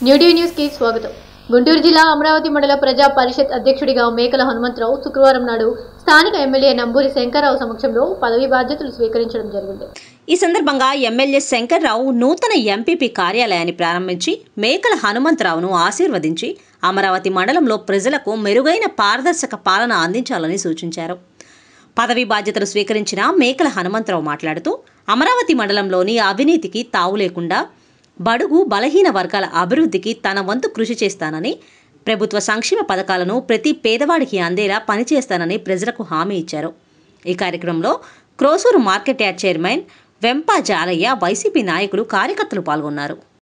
న్యూడీ news కి స్వాగతం గుంటూరు జిల్లా అమరావతి మండల ప్రజా పరిషత్ అధ్యక్షుడిగా మేకల హనుమంతరావు శుక్రవారం నాడు స్థానిక ఎమ్మెల్యే నంబూరి శంకర్రావు సమక్షంలో పదవి బాధ్యతలు స్వీకరించడం జరిగింది ఈ సందర్భంగా ఎమ్మెల్యే శంకర్రావు నూతన ఎంపీపీ కార్యాలయాన్ని ప్రారంభించి మేకల హనుమంతరావును ఆశీర్వదించి అమరావతి మండలంలో ప్రజలకు మెరుగైన పారదర్శక పాలన అందించాలని సూచించారు పదవి బాధ్యతలు స్వీకరించిన మేకల హనుమంతరావు మాట్లాడుతూ అమరావతి మండలంలోని అవినీతికి తావు లేకుండా బడుగు బలహీన వర్గాల అభివృద్ధికి తన వంతు కృషి చేస్తానని ప్రభుత్వ సంక్షేమ పథకాలను ప్రతి పేదవాడికి అందేలా పనిచేస్తానని ప్రజలకు హామీ ఇచ్చారు ఈ కార్యక్రమంలో Krosuru market yard chairman Vempa Jalaiah YCP నాయకులు కార్యకర్తలు పాల్గొన్నారు